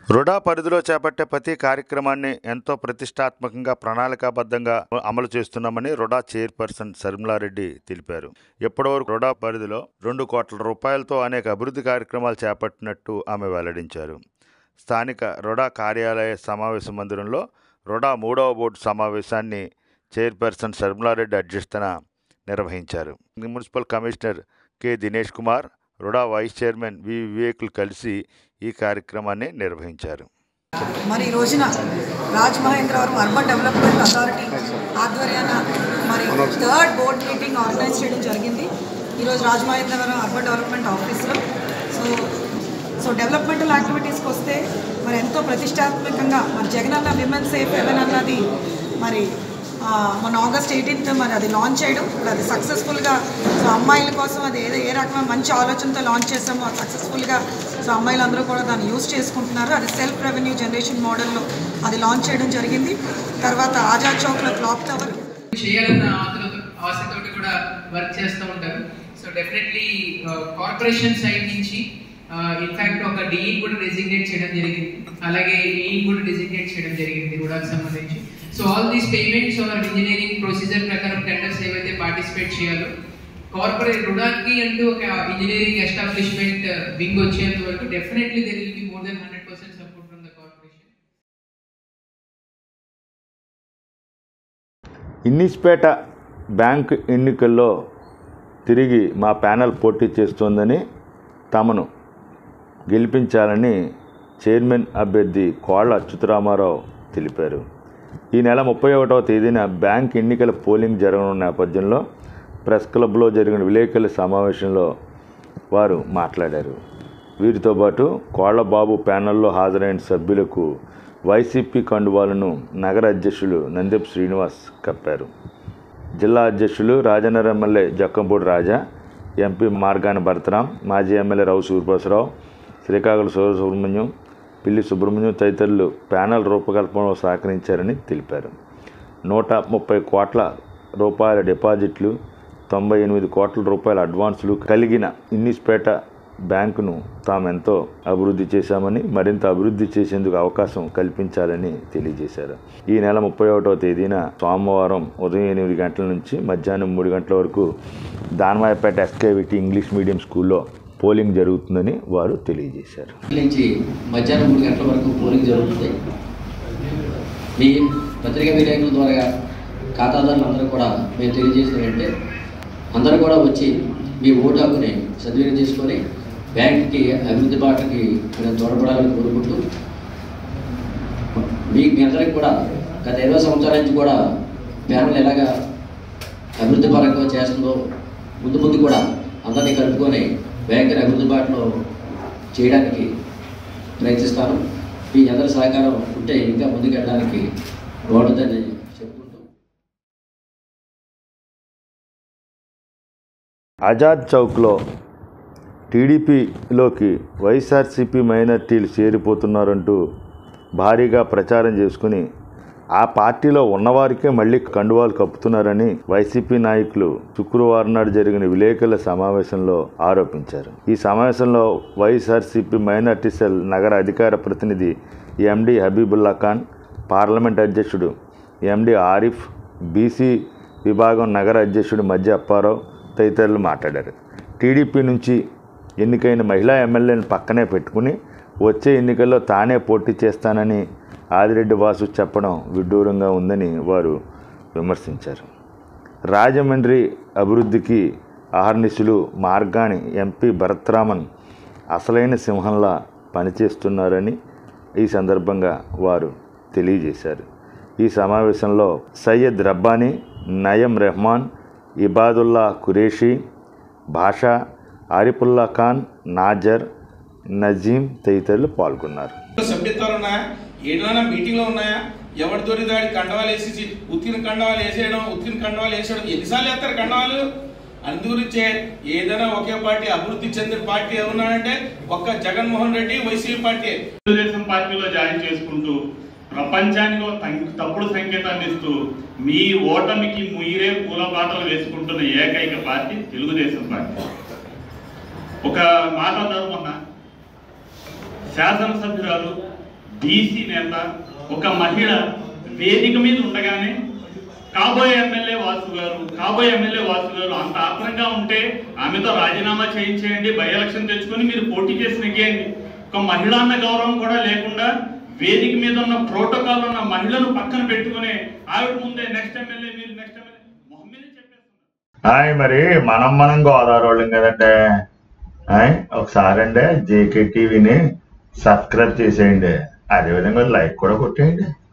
RUDA పరిధిలో చేపట్టే ప్రతి కార్యక్రమాన్ని ఎంతో ప్రతిష్టాత్మకంగా ప్రణాళికాబద్ధంగా అమలు చేస్తున్నామని రుడా చైర్పర్సన్ శర్మిలారెడ్డి తెలిపారు ఇప్పటివరకు రుడా పరిధిలో రెండు కోట్ల రూపాయలతో అనేక అభివృద్ధి కార్యక్రమాలు చేపట్టినట్టు ఆమె వెల్లడించారు స్థానిక రుడా కార్యాలయ సమావేశ మందిరంలో రుడా మూడవ బోర్డు సమావేశాన్ని చైర్పర్సన్ శర్మిలారెడ్డి అధ్యక్షతన నిర్వహించారు municipal commissioner K Dinesh Kumar RUDA vice chairman వి వివేకులు కలిసి ఈ కార్యక్రమాన్ని నిర్వహించారు మరి ఈ రోజున Raj Mahendravaram urban development authority ఆధ్వర్యాన మరి థర్డ్ బోర్డ్ మీటింగ్ ఆర్గనైజ్ చేయడం జరిగింది ఈరోజు రాజ్ మహేంద్రవరం అర్బన్ డెవలప్మెంట్ ఆఫీస్లో సో సో డెవలప్మెంటల్ యాక్టివిటీస్కి వస్తే మరి ఎంతో ప్రతిష్టాత్మకంగా మరి జగనన్న విమెన్ సేఫ్ హెవెన్ అన్నది మరి ఆ, మొన్న ఆగస్ట్ ఎయిటీన్త్ మరి అది లాంచ్ చేయడం ఇప్పుడు అది సక్సెస్ఫుల్గా సో అమ్మాయిల కోసం అది ఏదో ఏ రకమైన మంచి ఆలోచనతో లాంచ్ చేసామో అది సక్సెస్ఫుల్గా సో అమ్మాయిలందరూ కూడా దాన్ని యూజ్ చేసుకుంటున్నారు అది సెల్ఫ్ రెవెన్యూ జనరేషన్ మోడల్లో అది లాంచ్ చేయడం జరిగింది తర్వాత ఆజాద్ చౌక్లో క్లాక్ టవర్ చేయాలన్న ఆతలతో ఆశతోటి కూడా వర్క్ చేస్తూ ఉంటారు సో డెఫినెట్లీ కార్పొరేషన్ సైడ్ నుంచి ఇన్ఫాక్ట్ ఒక డిఈ కూడా డెసిగ్నేట్ చేయడం జరిగింది అలాగే ఏఈ కూడా డెసిగ్నేట్ చేయడం జరిగింది రుడాకి సంబంధించి so all these payments are engineering procedure ప్రకారం టెండర్స్ ఏవైతే పార్టిసిపేట్ చేయాలో కార్పొరేట్ రుడాకి అంటూ ఒక ఇంజనీరింగ్ ఎస్టాబ్లిష్మెంట్ వింగ్ వచ్చేంత వరకు definitely there will be more than hundred percent support from the corporation ఇన్నిస్పేట బ్యాంక్ ఎన్నికల్లో తిరిగి మా ప్యానెల్ పోటీ చేస్తోందని తమను గెలిపించాలని చైర్మన్ అభ్యర్థి కోళ్ల అచ్యుతరామారావు తెలిపారు ఈ నెల ముప్పై ఒకటవ తేదీన బ్యాంక్ ఎన్నికల పోలింగ్ జరగనున్న నేపథ్యంలో ప్రెస్ క్లబ్లో జరిగిన విలేకరుల సమావేశంలో వారు మాట్లాడారు వీరితో పాటు కోళ్లబాబు ప్యానెల్లో హాజరైన సభ్యులకు వైసీపీ కండువాలను నగర అధ్యక్షులు నందెప్ శ్రీనివాస్ కప్పారు జిల్లా అధ్యక్షులు రాజనగర్ ఎమ్మెల్యే జక్కంపూడి రాజా ఎంపీ మార్గాని భరతరాం మాజీ ఎమ్మెల్యే రావు సూర్యప్రసరావు శ్రీకాకుళం సుబ్రహ్మణ్యం పిల్లి సుబ్రహ్మణ్యం తదితరులు ప్యానెల్ రూపకల్పనలో సహకరించారని తెలిపారు నూట ముప్పై కోట్ల రూపాయల డిపాజిట్లు తొంభై ఎనిమిది కోట్ల రూపాయల అడ్వాన్సులు కలిగిన ఇన్నిస్పేట బ్యాంకును తామెంతో అభివృద్ధి చేశామని మరింత అభివృద్ధి చేసేందుకు అవకాశం కల్పించాలని తెలియజేశారు ఈ నెల ముప్పై ఒకటవ తేదీన సోమవారం ఉదయం ఎనిమిది గంటల నుంచి మధ్యాహ్నం మూడు గంటల వరకు దానమాయపేట ఎస్కేవిటి ఇంగ్లీష్ మీడియం స్కూల్లో పోలింగ్ జరుగుతుందని వారు తెలియజేశారు నుంచి మధ్యాహ్నం మూడు గంటల వరకు పోలింగ్ జరుగుతుంది మీ పత్రికా విలేకరుల ద్వారా ఖాతాదారులందరూ కూడా మేము తెలియజేసినట్టే అందరూ కూడా వచ్చి మీ ఓటు హక్కుని సద్వినియోగం చేసుకొని బ్యాంక్కి అభివృద్ధి బాటకి మేము తోడ్పడాలని కోరుకుంటూ మీ మీ అందరికి కూడా గత ఇరవై సంవత్సరాల నుంచి కూడా ప్యానల్ ఎలాగా అభివృద్ధి పరంగా చేస్తుందో ముందు ముందు కూడా అందరినీ కలుపుకొని బ్యాంకుని అభివృద్ధి బాటలో చేయడానికి ప్రయత్నిస్తాను మీ అందరి సహకారం ఉంటే ఇంకా ముందుకెళ్ళడానికి బాగుంటుందని చెప్పుకుంటూ ఆజాద్ చౌక్లో టీడీపీలోకి వైఎస్ఆర్సీపీ మైనార్టీలు చేరిపోతున్నారంటూ భారీగా ప్రచారం చేసుకుని ఆ పార్టీలో ఉన్నవారికే మళ్ళీ కండువాలు కప్పుతున్నారని వైసీపీ నాయకులు శుక్రవారం నాడు జరిగిన విలేకరుల సమావేశంలో ఆరోపించారు ఈ సమావేశంలో వైఎస్ఆర్సీపీ మైనార్టీ సెల్ నగర అధికార ప్రతినిధి ఎండి హబీబుల్లా ఖాన్ పార్లమెంట్ అధ్యక్షుడు ఎండి ఆరిఫ్ బీసీ విభాగం నగర అధ్యక్షుడు మధ్య అప్పారావు తదితరులు మాట్లాడారు టీడీపీ నుంచి ఎన్నికైన మహిళా ఎమ్మెల్యేని పక్కనే పెట్టుకుని వచ్చే ఎన్నికల్లో తానే పోటీ చేస్తానని ఆదిరెడ్డి వాసు చెప్పడం విడ్డూరంగా ఉందని వారు విమర్శించారు రాజమండ్రి అభివృద్ధికి అహర్నిశులు మార్గాని ఎంపీ భరత్రామన్ అసలైన సింహంలా పనిచేస్తున్నారని ఈ సందర్భంగా వారు తెలియజేశారు ఈ సమావేశంలో సయ్యద్ రబ్బానీ నయం రెహమాన్ ఇబాదుల్లా ఖురేషి భాషా ఆరిఫుల్లా ఖాన్ నాజర్ నజీం తదితరులు పాల్గొన్నారు సభ్యత్వాలు ఉన్నాయా ఏదైనా మీటింగ్లో ఉన్నాయా ఎవరి దొరికి దాడి కండవాలు వేసేసి ఉత్తిన కండవాలు వేసేయడం ఉత్తిన కండవాలు వేసేయడం ఎన్నిసార్లు వేస్తారు కండవాలు అందుగురించే ఏదైనా ఒకే పార్టీ అభివృద్ధి చెందిన పార్టీ ఏమన్నాడంటే ఒక్క జగన్మోహన్ రెడ్డి వైసీపీ పార్టీ తెలుగుదేశం పార్టీలో జాయిన్ చేసుకుంటూ ప్రపంచానికి ఒక తం- తప్పుడు సంకేతాన్ని ఇస్తూ మీ ఓటమికి మీరే పూలబాటలు వేసుకుంటున్న ఏకైక పార్టీ తెలుగుదేశం పార్టీ ఒక మాట అన్నారు మొన్న శాసనసభ్యురాలు బీసీ నేత ఒక మహిళ వేదిక మీద ఉండగానే కాబోయే ఎమ్మెల్యే వాసు గారు కాబోయే ఎమ్మెల్యే వాసు గారు అంత ఆత్రంగా ఉంటే ఆమెతో రాజీనామా చేయించేయండి బై ఎలక్షన్ తెచ్చుకొని మీరు పోటీ చేసి నెగ్గేయండి ఒక మహిళా అన్న గౌరవం కూడా లేకుండా వేదిక మీద ఉన్న ప్రోటోకాల్ ఉన్న మహిళను పక్కన పెట్టుకుని ఆవిడ ముందే నెక్స్ట్ ఎమ్మెల్యే మీరు నెక్స్ట్ ఎమ్మెల్యే మొహం మీద చెప్పేస్తున్నారు హాయ్ మరి మనం మనం గోదావరి వాళ్ళం కదండి హాయ్ ఒకసారి అండి జేకే టీవీని సబ్స్క్రైబ్ చేసేయండి అదేవిధంగా లైక్ కూడా కొట్టేయండి